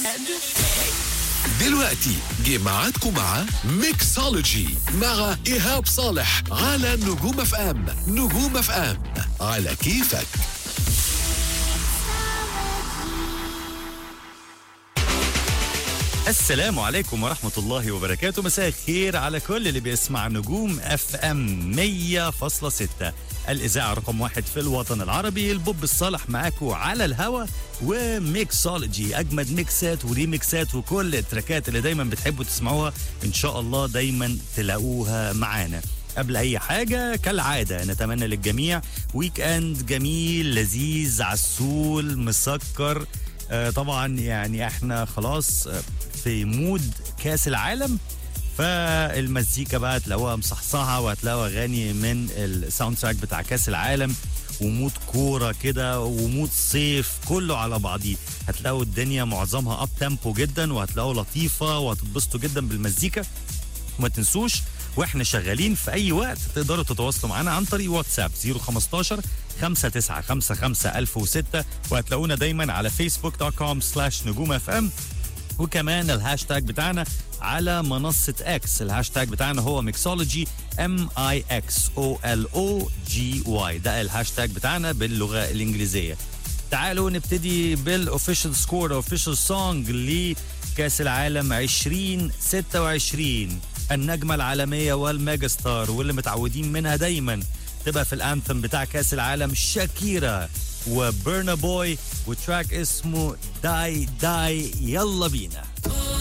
دلوقتي جه ميعادكم مع ميكسولوجي مع إيهاب صالح على نجوم اف ام نجوم اف ام على كيفك السلام عليكم ورحمة الله وبركاته مساء الخير على كل اللي بيسمع نجوم اف ام 100.6 الإذاعة رقم واحد في الوطن العربي البوب الصالح معاكم على الهوا وميكسولوجي أجمد ميكسات وريميكسات وكل التراكات اللي دايما بتحبوا تسمعوها إن شاء الله دايما تلاقوها معانا قبل أي حاجة كالعادة نتمنى للجميع ويك أند جميل لذيذ عسول مسكر آه، طبعا يعني احنا خلاص آه، في مود كاس العالم فالمزيكا بقى هتلاقوها مصحصحه وهتلاقوا اغاني من الساوند تراك بتاع كاس العالم ومود كوره كده ومود صيف كله على بعضيه هتلاقوا الدنيا معظمها اب تيمبو جدا وهتلاقوا لطيفه وهتتبسطوا جدا بالمزيكا وما تنسوش واحنا شغالين في اي وقت تقدروا تتواصلوا معنا عن طريق واتساب 015 5955 1006 وهتلاقونا دايما على فيسبوك دوت كوم سلاش نجوم اف ام وكمان الهاشتاج بتاعنا على منصة اكس الهاشتاج بتاعنا هو ميكسولوجي ام اي اكس او ال او جي واي ده الهاشتاج بتاعنا باللغة الانجليزية تعالوا نبتدي بالاوفيشال سكور اوفيشال سونج لكاس العالم 2026 النجمة العالمية والميجا ستار واللي متعودين منها دايما تبقى في الانثم بتاع كاس العالم شاكيرا وبرنا بوي وتراك اسمه داي داي يلا بينا